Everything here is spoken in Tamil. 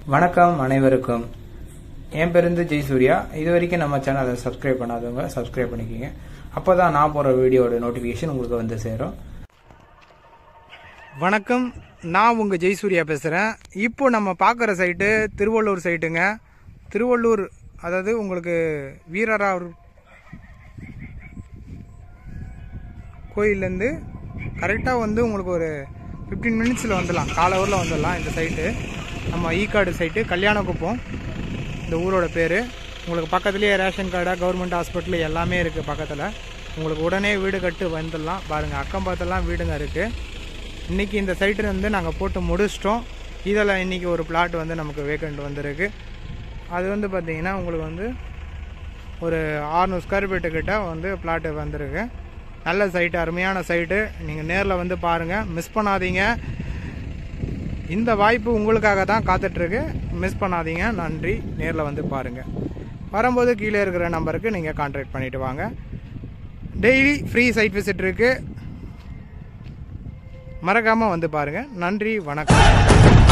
வணக்கம் அனைவருக்கும் என் பேர் வந்து ஜெயசூர்யா இது வரைக்கும் நம்ம சேனலை சப்ஸ்கிரைப் பண்ணாதவங்க சப்ஸ்கிரைப் பண்ணிக்கோங்க அப்போ தான் நான் போகிற வீடியோட நோட்டிஃபிகேஷன் உங்களுக்கு வந்து சேரும் வணக்கம் நான் உங்கள் ஜெயசூர்யா பேசுகிறேன் இப்போ நம்ம பார்க்குற சைட்டு திருவள்ளூர் சைட்டுங்க திருவள்ளூர் அதாவது உங்களுக்கு வீரரார் கோயிலேருந்து கரெக்டாக வந்து உங்களுக்கு ஒரு ஃபிஃப்டீன் மினிட்ஸில் வந்துடலாம் காலை ஊரில் வந்துடலாம் இந்த சைட்டு நம்ம ஈக்காடு சைட்டு கல்யாணக்குப்பம் இந்த ஊரோட பேர் உங்களுக்கு பக்கத்துலேயே ரேஷன் கார்டு கவர்மெண்ட் ஹாஸ்பிட்டல் எல்லாமே இருக்குது பக்கத்தில் உங்களுக்கு உடனே வீடு கட்டு வந்துடலாம் பாருங்கள் அக்கம் பக்கத்தெல்லாம் வீடுங்க இருக்குது இன்றைக்கி இந்த சைட்டு வந்து நாங்கள் போட்டு முடிச்சிட்டோம் இதில் இன்றைக்கி ஒரு பிளாட் வந்து நமக்கு வேக்கண்ட் வந்திருக்கு அது வந்து பார்த்திங்கன்னா உங்களுக்கு வந்து ஒரு ஆறுநூறு ஸ்கொயர் ஃபீட்டு கிட்ட வந்து பிளாட்டு வந்திருக்கு நல்ல சைட்டு அருமையான சைட்டு நீங்கள் நேரில் வந்து பாருங்கள் மிஸ் பண்ணாதீங்க இந்த வாய்ப்பு உங்களுக்காக தான் காத்துட்ருக்கு மிஸ் பண்ணாதீங்க நன்றி நேரில் வந்து பாருங்கள் வரும்போது கீழே இருக்கிற நம்பருக்கு நீங்கள் கான்டாக்ட் பண்ணிவிட்டு வாங்க டெய்லி ஃப்ரீ சைட் விசிட் இருக்குது மறக்காமல் வந்து பாருங்கள் நன்றி வணக்கம்